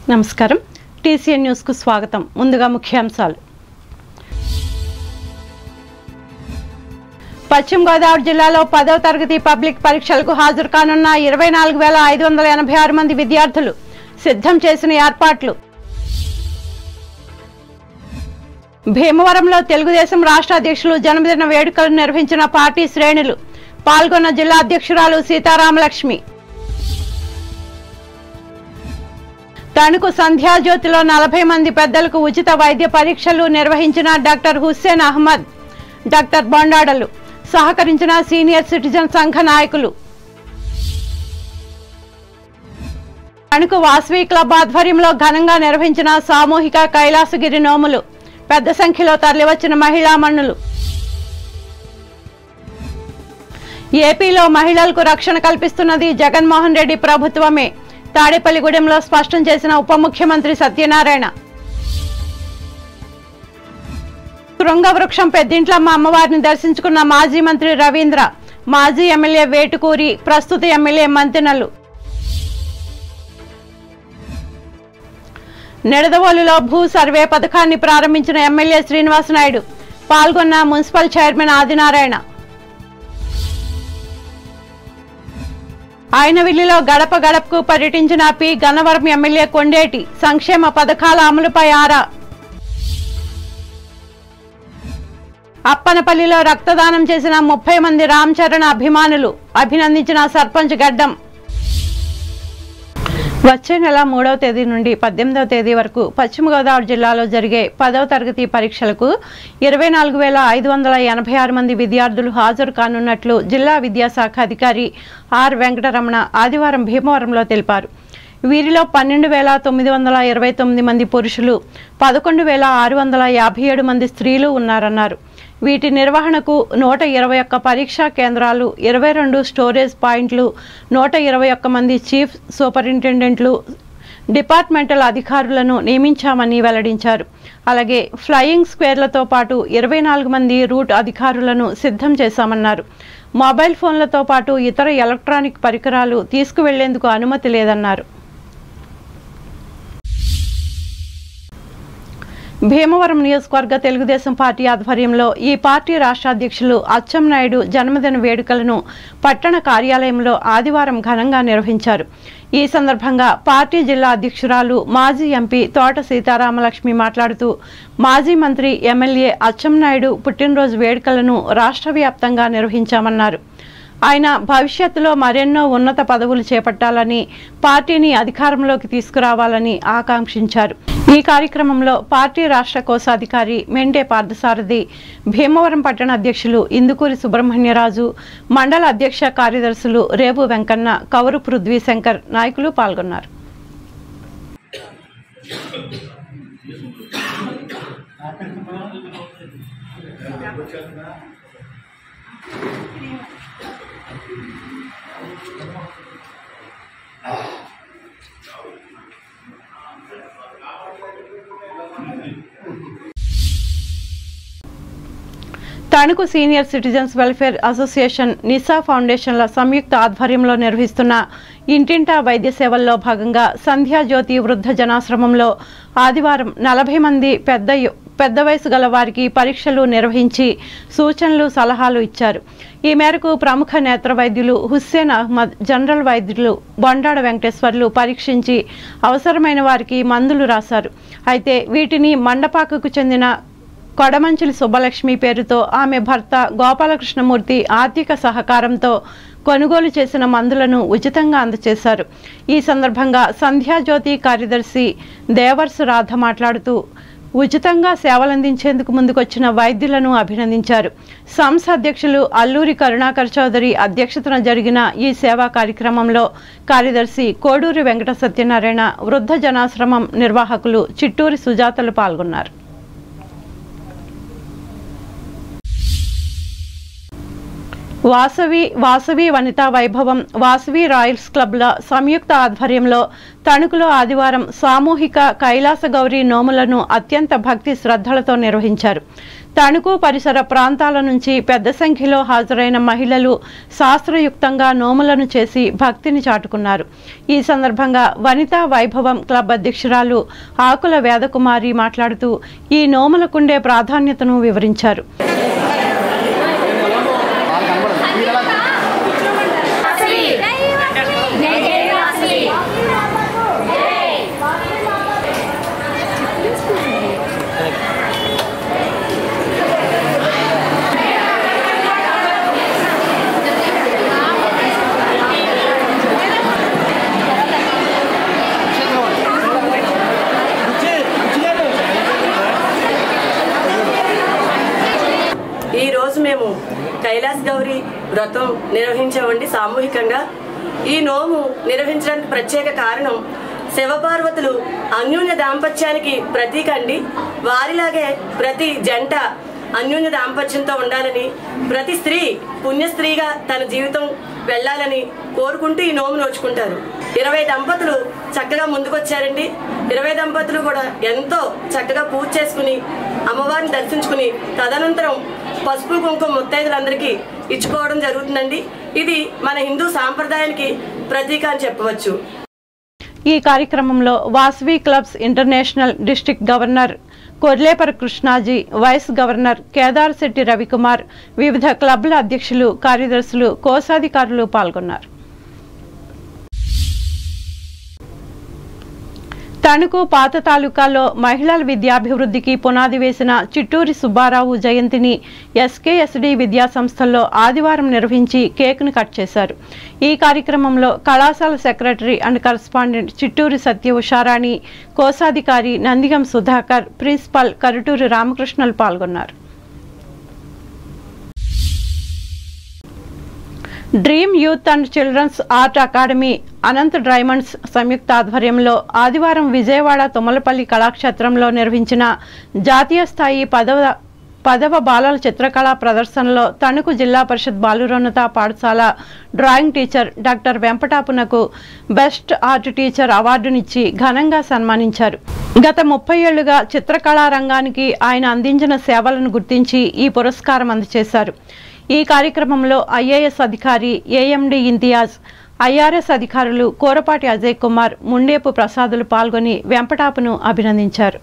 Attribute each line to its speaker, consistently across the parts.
Speaker 1: నమస్కారం టీసీఎన్ న్యూస్కు స్వాగతం ముందుగా ముఖ్యాంశాలు పశ్చిమ గోదావరి జిల్లాలో పదవ తరగతి పబ్లిక్ పరీక్షలకు హాజరు కానున్న ఇరవై నాలుగు వేల ఐదు వందల ఎనభై ఆరు మంది విద్యార్థులు సిద్ధం చేసిన ఏర్పాట్లు భీమవరంలో తెలుగుదేశం రాష్ట్ర అధ్యక్షులు జన్మదిన వేడుకలు నిర్వహించిన పార్టీ శ్రేణులు పాల్గొన్న జిల్లా అధ్యక్షురాలు సీతారామలక్ష్మి తణుకు సంధ్యాజ్యోతిలో నలభై మంది పెద్దలకు ఉచిత వైద్య పరీక్షలు నిర్వహించిన డాక్టర్ హుస్సేన్ అహ్మద్ డాక్టర్ బొండాడలు సహకరించిన సీనియర్ సిటిజన్ సంఘ నాయకులు తణుకు వాసవి క్లబ్ ఆధ్వర్యంలో ఘనంగా నిర్వహించిన సామూహిక కైలాసగిరి నోములు పెద్ద సంఖ్యలో తరలివచ్చిన మహిళా మణులు ఏపీలో మహిళలకు రక్షణ కల్పిస్తున్నది జగన్మోహన్ రెడ్డి ప్రభుత్వమే తాడేపల్లిగూడెంలో స్పష్టం చేసిన ఉప ముఖ్యమంత్రి సత్యనారాయణ శృంగవృక్షం పెద్దింట్లమ్మ అమ్మవారిని దర్శించుకున్న మాజీ మంత్రి రవీంద్ర మాజీ ఎమ్మెల్యే వేటుకూరి ప్రస్తుత ఎమ్మెల్యే మంతెనలు నిడదవోలులో భూ సర్వే పథకాన్ని ప్రారంభించిన ఎమ్మెల్యే శ్రీనివాసనాయుడు పాల్గొన్న మున్సిపల్ చైర్మన్ ఆదినారాయణ ఆయనవిల్లిలో గడప గడపకు పర్యటించిన పి గన్నవరం ఎమ్మెల్యే కొండేటి సంక్షేమ పథకాల అమలుపై ఆరా అప్పనపల్లిలో రక్తదానం చేసిన ముప్పై మంది రామ్ చరణ్ అభిమానులు అభినందించిన సర్పంచ్ గడ్డం వచ్చే నెల మూడవ తేదీ నుండి పద్దెనిమిదవ తేదీ వరకు పశ్చిమ గోదావరి జిల్లాలో జరిగే పదవ తరగతి పరీక్షలకు ఇరవై నాలుగు వేల ఐదు వందల ఎనభై ఆరు మంది విద్యార్థులు హాజరు కానున్నట్లు జిల్లా విద్యాశాఖ అధికారి ఆర్ వెంకటరమణ ఆదివారం భీమవరంలో తెలిపారు వీరిలో పన్నెండు వేల తొమ్మిది వందల ఇరవై తొమ్మిది మంది పురుషులు పదకొండు వేల ఆరు వందల యాభై ఏడు మంది స్త్రీలు ఉన్నారన్నారు వీటి నిర్వహణకు నూట ఇరవై ఒక్క పరీక్షా కేంద్రాలు ఇరవై రెండు స్టోరేజ్ పాయింట్లు నూట ఇరవై ఒక్క మంది చీఫ్ సూపరింటెండెంట్లు డిపార్ట్మెంటల్ అధికారులను నియమించామని వెల్లడించారు అలాగే ఫ్లయింగ్ స్క్వేర్లతో పాటు ఇరవై నాలుగు మంది రూట్ అధికారులను సిద్ధం చేశామన్నారు మొబైల్ ఫోన్లతో పాటు ఇతర ఎలక్ట్రానిక్ పరికరాలు తీసుకువెళ్లేందుకు అనుమతి లేదన్నారు భీమవరం నియోజకవర్గ తెలుగుదేశం పార్టీ ఆధ్వర్యంలో ఈ పార్టీ రాష్ట్ర అధ్యక్షులు అచ్చెన్నాయుడు జన్మదిన వేడుకలను పట్టణ కార్యాలయంలో ఆదివారం ఘనంగా నిర్వహించారు ఈ సందర్భంగా పార్టీ జిల్లా అధ్యక్షురాలు మాజీ ఎంపీ తోట సీతారామలక్ష్మి మాట్లాడుతూ మాజీ మంత్రి ఎమ్మెల్యే అచ్చెన్నాయుడు పుట్టినరోజు వేడుకలను రాష్ట్ర వ్యాప్తంగా నిర్వహించామన్నారు ఆయన భవిష్యత్తులో మరెన్నో ఉన్నత పదవులు చేపట్టాలని పార్టీని అధికారంలోకి తీసుకురావాలని ఆకాంక్షించారు ఈ కార్యక్రమంలో పార్టీ రాష్ట్ర కోశాధికారి మెండే పార్థసారథి భీమవరం పట్టణ అధ్యక్షులు ఇందుకూరి సుబ్రహ్మణ్యరాజు మండల అధ్యక్ష కార్యదర్శులు రేపు వెంకన్న కౌరు పృథ్వీ శంకర్ నాయకులు పాల్గొన్నారు Tanuku senior citizens welfare association Nisa ఫౌండేషన్ల సంయుక్త ఆధ్వర్యంలో నిర్వహిస్తున్న ఇంటింటా వైద్య సేవల్లో భాగంగా సంధ్యాజ్యోతి వృద్ధ జనాశ్రమంలో ఆదివారం నలభై మంది పెద్ద యు- పెద్ద వయసు గల వారికి పరీక్షలు నిర్వహించి సూచనలు సలహాలు ఇచ్చారు ఈ మేరకు ప్రముఖ నేత్ర వైద్యులు హుస్సేన్ అహ్మద్ జనరల్ వైద్యులు బొండాడ వెంకటేశ్వర్లు పరీక్షించి అవసరమైన వారికి మందులు రాశారు అయితే వీటిని మండపాకకు చెందిన కొడమంచిలి సుబ్బలక్ష్మి పేరుతో ఆమె భర్త గోపాలకృష్ణమూర్తి ఆర్థిక సహకారంతో కొనుగోలు చేసిన మందులను ఉచితంగా అందజేశారు ఈ సందర్భంగా సంధ్యాజ్యోతి కార్యదర్శి దేవర్సు రాధ మాట్లాడుతూ ఉచితంగా సేవలందించేందుకు ముందుకొచ్చిన వైద్యులను అభినందించారు సంస్థ అధ్యక్షులు అల్లూరి కరుణాకర్ చౌదరి అధ్యక్షతన జరిగిన ఈ సేవా కార్యక్రమంలో కార్యదర్శి కోడూరి వెంకట సత్యనారాయణ వృద్ధ జనాశ్రమం నిర్వాహకులు చిట్టూరి సుజాతలు పాల్గొన్నారు వాసవి వాసవి వనితా వైభవం వాసవి రాయల్స్ క్లబ్ల సంయుక్త ఆధ్వర్యంలో తణుకులో ఆదివారం సామూహిక కైలాస గౌరి నోములను అత్యంత భక్తి శ్రద్ధలతో నిర్వహించారు తణుకు పరిసర ప్రాంతాల నుంచి పెద్ద సంఖ్యలో హాజరైన మహిళలు శాస్త్రయుక్తంగా నోములను చేసి భక్తిని చాటుకున్నారు ఈ సందర్భంగా వనితా వైభవం క్లబ్ అధ్యక్షురాలు ఆకుల వేదకుమారి మాట్లాడుతూ ఈ నోములకుండే ప్రాధాన్యతను వివరించారు
Speaker 2: ఈ రోజు మేము కైలాస్ గౌరి వ్రతం నిర్వహించామండి సామూహికంగా ఈ నోము నిర్వహించడానికి ప్రత్యేక కారణం శివపార్వతులు అన్యోన్య దాంపత్యానికి ప్రతీక అండి వారిలాగే ప్రతి జంట అన్యోన్య దాంపత్యంతో ఉండాలని ప్రతి స్త్రీ పుణ్య స్త్రీగా తన జీవితం వెళ్ళాలని కోరుకుంటూ ఈ నోము నోచుకుంటారు ఇరవై దంపతులు చక్కగా ముందుకొచ్చారండి ఇరవై దంపతులు కూడా ఎంతో చక్కగా పూజ చేసుకుని అమ్మవారిని దర్శించుకుని తదనంతరం పసుపు కుంకుమ ముత్తైదులందరికీ ఇచ్చుకోవడం జరుగుతుందండి ఇది మన హిందూ సాంప్రదాయానికి ప్రతీక అని చెప్పవచ్చు
Speaker 1: ఈ కార్యక్రమంలో Vasavi clubs international district governor Korlepara Krishnaji vice governor Kedar Shetty Ravikumar వివిధ క్లబ్ల అధ్యక్షులు కార్యదర్శులు కోశాధికారులు పాల్గొన్నారు తణుకు పాత తాలూకాలో మహిళల విద్యాభివృద్ధికి పునాది వేసిన చిట్టూరి సుబ్బారావు జయంతిని ఎస్కేఎస్డి విద్యా సంస్థల్లో ఆదివారం నిర్వహించి కేక్ను కట్ చేశారు ఈ కార్యక్రమంలో కళాశాల secretary and correspondent Chitturi Satya Usharani కోశాధికారి నందిగం సుధాకర్ ప్రిన్సిపల్ కరుటూరి రామకృష్ణలు పాల్గొన్నారు dream youth and children's art academy Anant diamonds సంయుక్త ఆధ్వర్యంలో ఆదివారం విజయవాడ తుమ్మలపల్లి కళాక్షేత్రంలో నిర్వహించిన జాతీయ స్థాయి పదవ పదవ బాలల చిత్రకళా ప్రదర్శనలో తణుకు జిల్లా పరిషత్ బాలురోన్నత పాఠశాల డ్రాయింగ్ టీచర్ డాక్టర్ వెంపటాపునకు బెస్ట్ ఆర్ట్ టీచర్ అవార్డునిచ్చి ఘనంగా సన్మానించారు గత ముప్పై ఏళ్లుగా చిత్రకళా రంగానికి ఆయన అందించిన సేవలను గుర్తించి ఈ పురస్కారం అందజేశారు ఈ కార్యక్రమంలో ఐఏఎస్ అధికారి ఏఎండి ఇంతియాజ్ ఐఆర్ఎస్ అధికారులు కోరపాటి అజయ్ కుమార్ ముండేపు ప్రసాదులు పాల్గొని వెంపటాపును అభినందించారు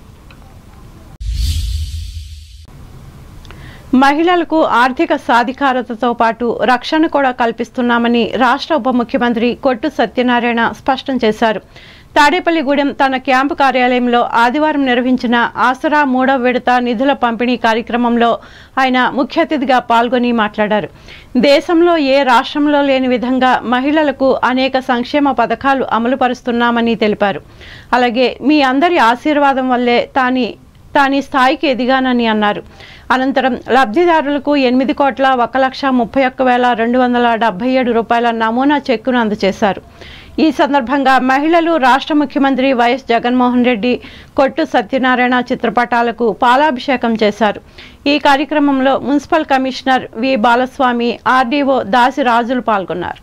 Speaker 1: మహిళలకు ఆర్థిక సాధికారతతో పాటు రక్షణ కూడా కల్పిస్తున్నామని రాష్ట్ర ఉప ముఖ్యమంత్రి కొట్టు సత్యనారాయణ స్పష్టం చేశారు తాడేపల్లిగూడెం తన క్యాంపు కార్యాలయంలో ఆదివారం నిర్వహించిన ఆసరా మూడవ విడత నిధుల పంపిణీ కార్యక్రమంలో ఆయన ముఖ్య అతిథిగా పాల్గొని మాట్లాడారు దేశంలో ఏ రాష్ట్రంలో లేని విధంగా మహిళలకు అనేక సంక్షేమ పథకాలు అమలు పరుస్తున్నామని తెలిపారు అలాగే మీ అందరి ఆశీర్వాదం వల్లే తాని తాని స్థాయికి ఎదిగానని అన్నారు అనంతరం లబ్ధిదారులకు ఎనిమిది కోట్ల ఒక లక్ష ముప్పై ఒక్క వేల రెండు వందల డెబ్బై ఏడు రూపాయల నమూనా చెక్కును అందజేశారు ఈ సందర్భంగా మహిళలు రాష్ట్ర ముఖ్యమంత్రి వైఎస్ జగన్మోహన్ రెడ్డి కొట్టు సత్యనారాయణ చిత్రపటాలకు పాలాభిషేకం చేశారు ఈ కార్యక్రమంలో municipal commissioner V Balaswamy RDO Dasi రాజులు పాల్గొన్నారు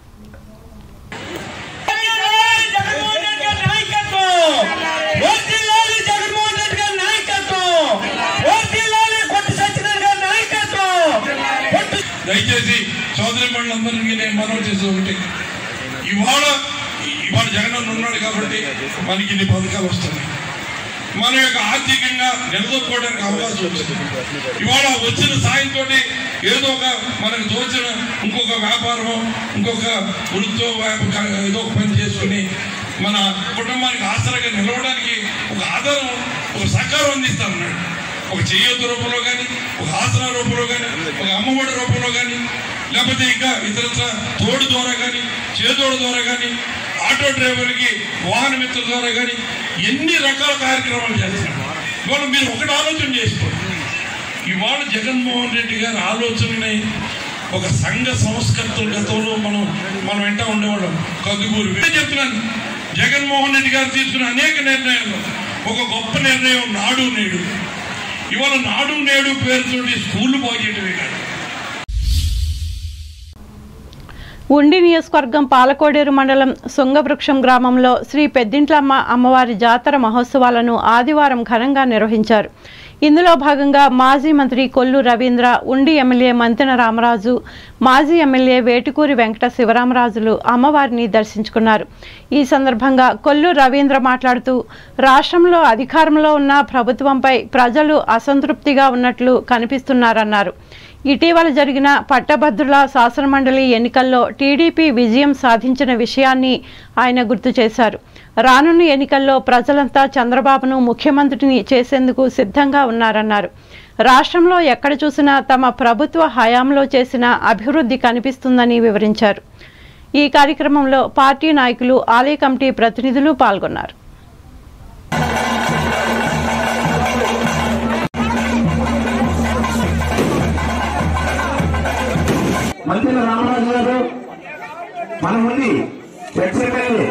Speaker 3: జగన్మోహన్ రెడ్డి గారి నాయకత్వం వర్ధిల్లాలి జగన్మోహన్ రెడ్డి గారి నాయకత్వం వర్ధిల్లాలి కొట్టు సత్యనారాయణ గారి నాయకత్వం కొట్టు
Speaker 4: దయచేసి సోదరి మండలందరికీ నేను మనవి చేసే ఒకటి ఇవాళ ఇవాళ జగన్ అన్న ఉన్నాడు కాబట్టి మనకి ఇన్ని పథకాలు వస్తున్నాయి మన యొక్క ఆర్థికంగా నిలదొక్కోవడానికి అవకాశం వచ్చింది ఇవాళ వచ్చిన సాయంతో ఏదో ఒక మనకు తోచిన ఇంకొక వ్యాపారమో ఇంకొక వృత్తో వ్యాప- ఏదో ఒక పని చేసుకుని మన కుటుంబానికి ఆసరాగా నిలవడానికి ఒక ఆధారం ఒక సహకారం అందిస్తామన్నాడు ఒక చేయూత రూపంలో కానీ ఒక ఆసరా రూపంలో కానీ ఒక అమ్మఒడి రూపంలో కానీ లేకపోతే ఇంకా ఇతరత్ర తోడు ద్వారా కానీ చేదోడు ద్వారా కానీ ఆటో డ్రైవర్కి వాహన మిత్రుల ద్వారా కానీ ఎన్ని రకాల కార్యక్రమాలు చేస్తున్నారు ఇవాళ మీరు ఒకటి ఆలోచన చేసుకోండి ఇవాళ జగన్మోహన్ రెడ్డి గారి ఆలోచనని ఒక సంఘ సంస్కర్తల గతంలో మనం మనం వెంట ఉండేవాళ్ళం కందుకూరు ఇదే చెప్తున్నాను జగన్మోహన్ రెడ్డి గారు తీసుకున్న అనేక నిర్ణయాలు ఒక గొప్ప నిర్ణయం నాడు నేడు ఇవాళ నాడు నేడు పేరుతోటి స్కూళ్ళు బాగు చేయడమే కాదు
Speaker 1: ఉండి నియోజకవర్గం పాలకోడేరు మండలం శృంగవృక్షం గ్రామంలో శ్రీ పెద్దింట్లమ్మ అమ్మవారి జాతర మహోత్సవాలను ఆదివారం ఘనంగా నిర్వహించారు ఇందులో భాగంగా మాజీ మంత్రి కొల్లు రవీంద్ర ఉండి ఎమ్మెల్యే మంతెన రామరాజు మాజీ ఎమ్మెల్యే వేటుకూరి వెంకట శివరామరాజులు అమ్మవారిని దర్శించుకున్నారు ఈ సందర్భంగా కొల్లు రవీంద్ర మాట్లాడుతూ రాష్ట్రంలో అధికారంలో ఉన్న ప్రభుత్వంపై ప్రజలు అసంతృప్తిగా ఉన్నట్లు కనిపిస్తున్నారన్నారు ఇటీవల జరిగిన పట్టభద్రుల శాసనమండలి ఎన్నికల్లో టీడీపీ విజయం సాధించిన విషయాన్ని ఆయన గుర్తు చేశారు రానున్న ఎన్నికల్లో ప్రజలంతా చంద్రబాబును ముఖ్యమంత్రిని చేసేందుకు సిద్ధంగా ఉన్నారన్నారు రాష్ట్రంలో ఎక్కడ చూసినా తమ ప్రభుత్వ హయాంలో చేసిన అభివృద్ధి కనిపిస్తుందని వివరించారు ఈ కార్యక్రమంలో పార్టీ నాయకులు ఆలయ కమిటీ ప్రతినిధులు పాల్గొన్నారు
Speaker 5: మంత్రి రామరాజు గారు మన ముందు ఎక్స్ఎమ్మెల్యే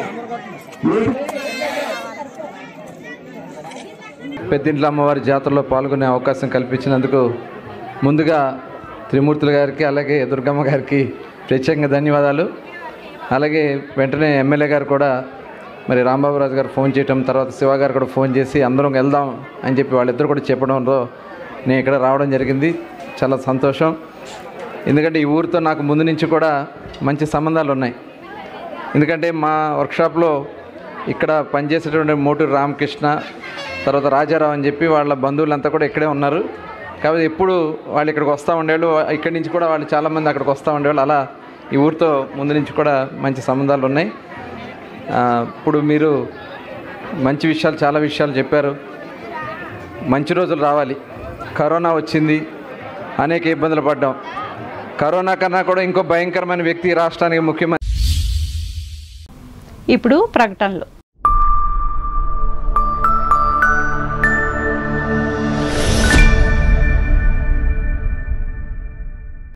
Speaker 6: పెద్దింట్ల అమ్మవారి జాతరలో పాల్గొనే అవకాశం కల్పించినందుకు ముందుగా త్రిమూర్తుల గారికి అలాగే దుర్గమ్మ గారికి ప్రత్యేకంగా ధన్యవాదాలు అలాగే వెంటనే ఎమ్మెల్యే గారు కూడా మరి రాంబాబురాజు గారు ఫోన్ చేయటం తర్వాత శివ గారు కూడా ఫోన్ చేసి అందరం వెళ్దాం అని చెప్పి వాళ్ళిద్దరు కూడా చెప్పడంతో నేను ఇక్కడ రావడం జరిగింది చాలా సంతోషం ఎందుకంటే ఈ ఊరితో నాకు ముందు నుంచి కూడా మంచి సంబంధాలు ఉన్నాయి ఎందుకంటే మా వర్క్షాప్లో ఇక్కడ పనిచేసేటువంటి మోటూరు రామకృష్ణ తర్వాత రాజారావు అని చెప్పి వాళ్ళ బంధువులంతా కూడా ఇక్కడే ఉన్నారు కాబట్టి ఎప్పుడు వాళ్ళు ఇక్కడికి వస్తూ ఉండేవాళ్ళు ఇక్కడి నుంచి కూడా వాళ్ళు చాలామంది అక్కడికి వస్తూ ఉండేవాళ్ళు అలా ఈ ఊరితో ముందు నుంచి కూడా మంచి సంబంధాలు ఉన్నాయి ఆ, ఇప్పుడు మీరు మంచి విషయాలు చాలా విషయాలు చెప్పారు మంచి రోజులు రావాలి కరోనా వచ్చింది అనేక ఇబ్బందులు పడ్డాం కరోనా కన్నా కూడా ఇంకో భయంకరమైన వ్యక్తి ఈ రాష్ట్రానికి ముఖ్యమంత్రి
Speaker 1: ఇప్పుడు ప్రకటనలు